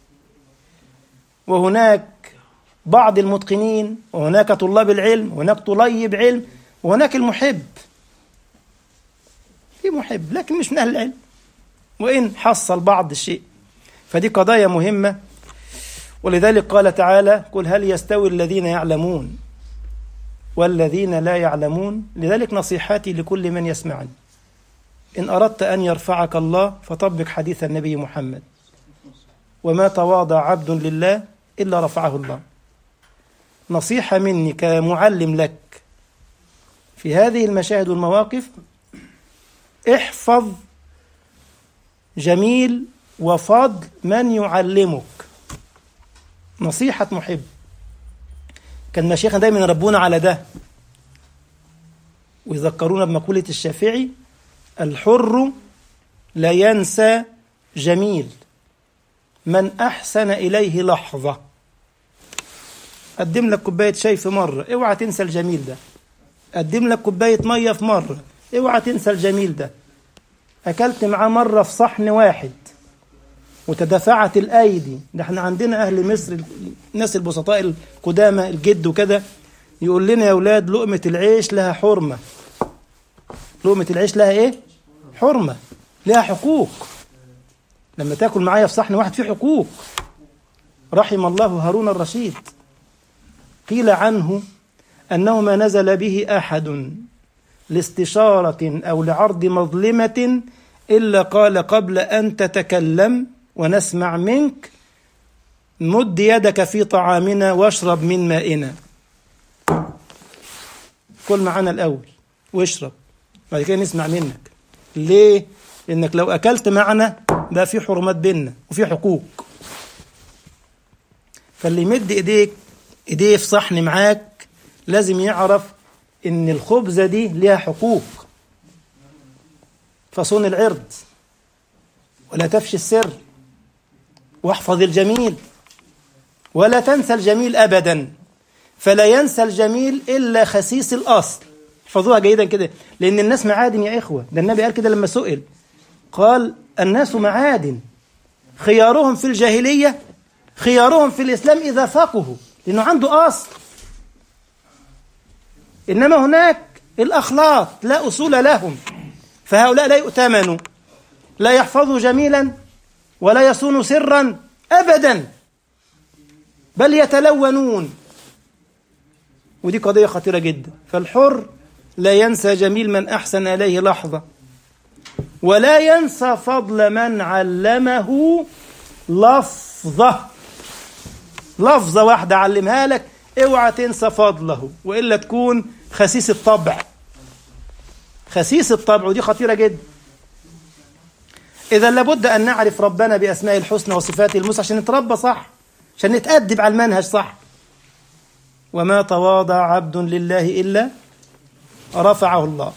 وهناك بعض المتقنين وهناك طلاب العلم وهناك طليب علم وهناك المحب في محب لكن مش من أهل العلم وإن حصل بعض الشيء فدي قضايا مهمة ولذلك قال تعالى قل هل يستوي الذين يعلمون والذين لا يعلمون لذلك نصيحتي لكل من يسمعني إن أردت أن يرفعك الله فطبق حديث النبي محمد وما تواضع عبد لله إلا رفعه الله نصيحة مني كمعلم لك في هذه المشاهد والمواقف احفظ جميل وفضل من يعلمك نصيحة محب كان مشايخنا دايما يربونا على ده ويذكرونا بمقولة الشافعي الحر لا ينسى جميل من أحسن إليه لحظة قدم لك كوباية شاي في مرة اوعى تنسى الجميل ده قدم لك كوباية مية في مرة اوعى تنسى الجميل ده أكلت معاه مرة في صحن واحد وتدافعت الأيدي ده احنا عندنا أهل مصر الناس البسطاء القدامى الجد وكده يقول لنا يا أولاد لقمة العيش لها حرمة لقمة العيش لها إيه؟ حرمة لها حقوق لما تاكل معايا في صحن واحد فيه حقوق رحم الله هارون الرشيد قيل عنه أنه ما نزل به أحد لاستشارة أو لعرض مظلمة إلا قال قبل أن تتكلم ونسمع منك مد يدك في طعامنا واشرب من مائنا كل معانا الأول واشرب بعد كده نسمع منك ليه؟ لأنك لو أكلت معنا ده في حرمات بيننا وفي حقوق فاللي يمد إيديك إيديه في صحن معاك لازم يعرف إن الخبزة دي لها حقوق فصون العرض ولا تفشي السر واحفظ الجميل ولا تنسى الجميل أبدا فلا ينسى الجميل إلا خسيس الأصل احفظوها جيدا كده لأن الناس معادن يا إخوة ده النبي قال كده لما سئل قال الناس معادن خيارهم في الجاهلية خيارهم في الإسلام إذا فقهوا لأنه عنده أصل إنما هناك الأخلاط لا أصول لهم فهؤلاء لا يؤتمنوا لا يحفظوا جميلا ولا يصونوا سرا أبدا بل يتلونون ودي قضية خطيرة جدا فالحر لا ينسى جميل من أحسن إليه لحظة ولا ينسى فضل من علمه لفظة لفظة واحدة علمها لك اوعى تنسى فضله وإلا تكون خسيس الطبع خسيس الطبع ودي خطيرة جدا إذا لابد أن نعرف ربنا بأسماء الحسنى وصفاته الموسى عشان نتربى صح عشان نتأدب على المنهج صح وما تواضع عبد لله إلا رفعه الله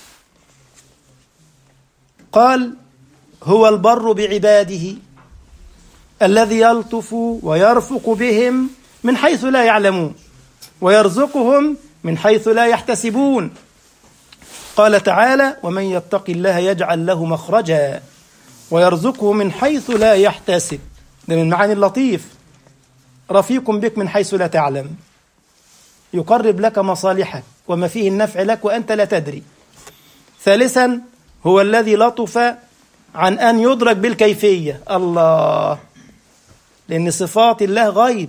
قال هو البر بعباده الذي يلطف ويرفق بهم من حيث لا يعلمون ويرزقهم من حيث لا يحتسبون قال تعالى ومن يتق الله يجعل له مخرجا ويرزقه من حيث لا يحتسب ده من معاني اللطيف رفيق بك من حيث لا تعلم يقرب لك مصالحك وما فيه النفع لك وأنت لا تدري ثالثا هو الذي لطف عن أن يدرك بالكيفية الله لأن صفات الله غيب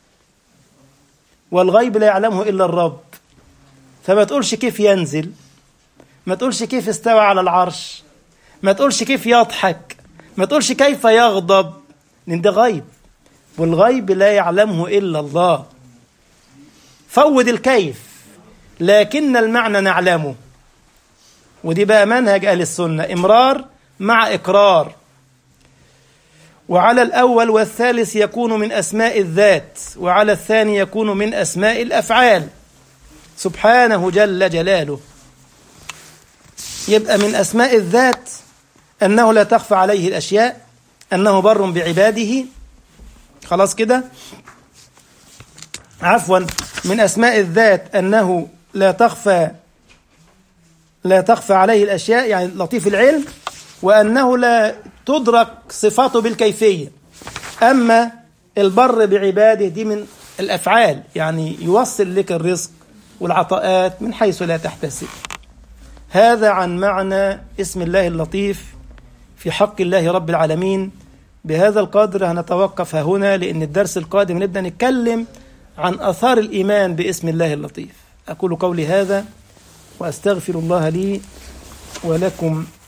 والغيب لا يعلمه إلا الرب فما تقولش كيف ينزل ما تقولش كيف استوى على العرش ما تقولش كيف يضحك ما تقولش كيف يغضب لأن ده غيب والغيب لا يعلمه إلا الله فوض الكيف لكن المعنى نعلمه ودي بقى منهج أهل السنة إمرار مع إقرار وعلى الأول والثالث يكون من أسماء الذات وعلى الثاني يكون من أسماء الأفعال سبحانه جل جلاله يبقى من أسماء الذات أنه لا تخفى عليه الأشياء أنه بر بعباده خلاص كده عفوا من أسماء الذات أنه لا تخفى لا تخفى عليه الأشياء يعني لطيف العلم وأنه لا تدرك صفاته بالكيفية أما البر بعباده دي من الأفعال يعني يوصل لك الرزق والعطاءات من حيث لا تحتسب هذا عن معنى اسم الله اللطيف في حق الله رب العالمين بهذا القدر هنتوقف هنا لأن الدرس القادم نبدأ نتكلم عن أثار الإيمان باسم الله اللطيف أقول قولي هذا وأستغفر الله لي ولكم